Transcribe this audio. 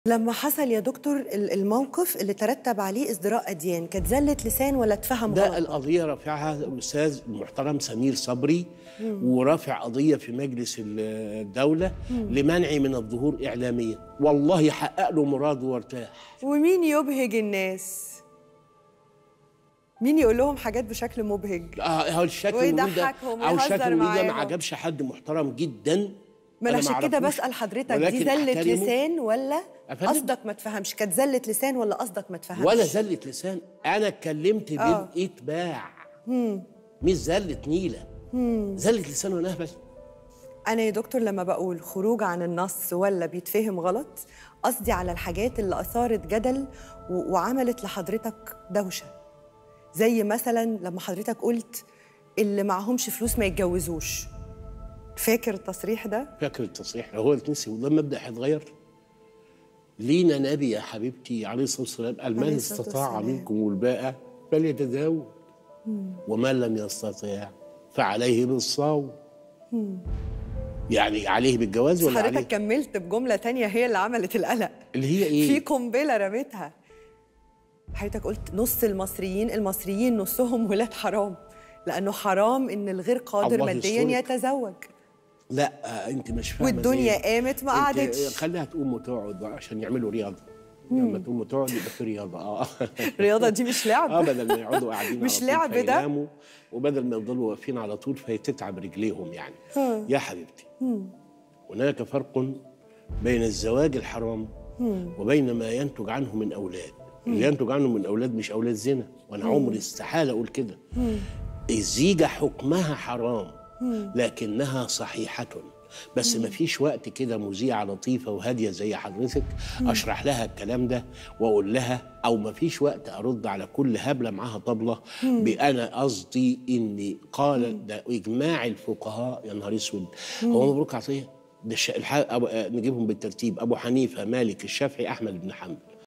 لما حصل يا دكتور ال- الموقف اللي ترتب عليه ازدراء اديان كانت زله لسان ولا اتفهم ده غلط القضية رافعها الأستاذ المحترم سمير صبري ورافع قضية في مجلس الدولة لمنعي من الظهور إعلاميا والله حقق له مراده وارتاح ومين يبهج الناس مين يقول لهم حاجات بشكل مبهج اه هو الشكل المبين ده ويضحكهم او ويهزر الشكل المبين ده معاهم. ما عجبش حد محترم جدا ما انا أنا عشان كده معرفوش، بسال حضرتك دي ولكن زله أحترمه. لسان ولا أفندم؟ قصدك ما تفهمش كانت زله لسان ولا قصدك ما تفهمش ولا زلة لسان انا اتكلمت آه. بالاتباع مش زلة نيلة زلة لسان وانا اهبل انا يا دكتور لما بقول خروج عن النص ولا بيتفهم غلط قصدي على الحاجات اللي اثارت جدل و- وعملت لحضرتك دوشه زي مثلا لما حضرتك قلت اللي معهمش فلوس ما يتجوزوش فاكر التصريح ده فاكر التصريح هو التنسي ولما ابدا هيتغير لينا نبي يا حبيبتي عليه الصلاه والسلام قال من عليه الصلاة استطاع والسلام. منكم الباء فليتزوج ومن لم يستطع فعليه بالصوم يعني عليه بالجواز ولا حضرتك عليه كملت بجمله تانية هي اللي عملت القلق اللي هي ايه في قنبله رميتها حضرتك قلت نص المصريين المصريين نصهم ولاد حرام لانه حرام ان الغير قادر الله ماديا يسترك. يتزوج لا آه، انت مش فاهمه والدنيا زي- قامت ما انت قعدتش خليها تقوم وتقعد بقى عشان يعملوا رياضه لما تقوم وتقعد يبقى في رياضه اه الرياضه دي مش لعب اه بدل ما يقعدوا قاعدين مش على طول لعب ده؟ فيناموا، وبدل ما يفضلوا واقفين على طول فهتتعب رجليهم يعني يا حبيبتي هناك فرق بين الزواج الحرام وبين ما ينتج عنه من اولاد اللي ينتج عنه من اولاد مش اولاد زنا وانا عمري استحاله اقول كده الزيجه حكمها حرام لكنها صحيحه بس ما فيش وقت كده مذيعة لطيفة وهادية زي حضرتك أشرح لها الكلام ده وأقول لها أو ما فيش وقت أرد على كل هبلة معاها طبلة بأنا قصدي إني قال ده إجماع الفقهاء يا نهار أسود هو مبروك عطية ده الش... الح... أبو... آه، نجيبهم بالترتيب أبو حنيفة مالك الشافعي أحمد بن حنبل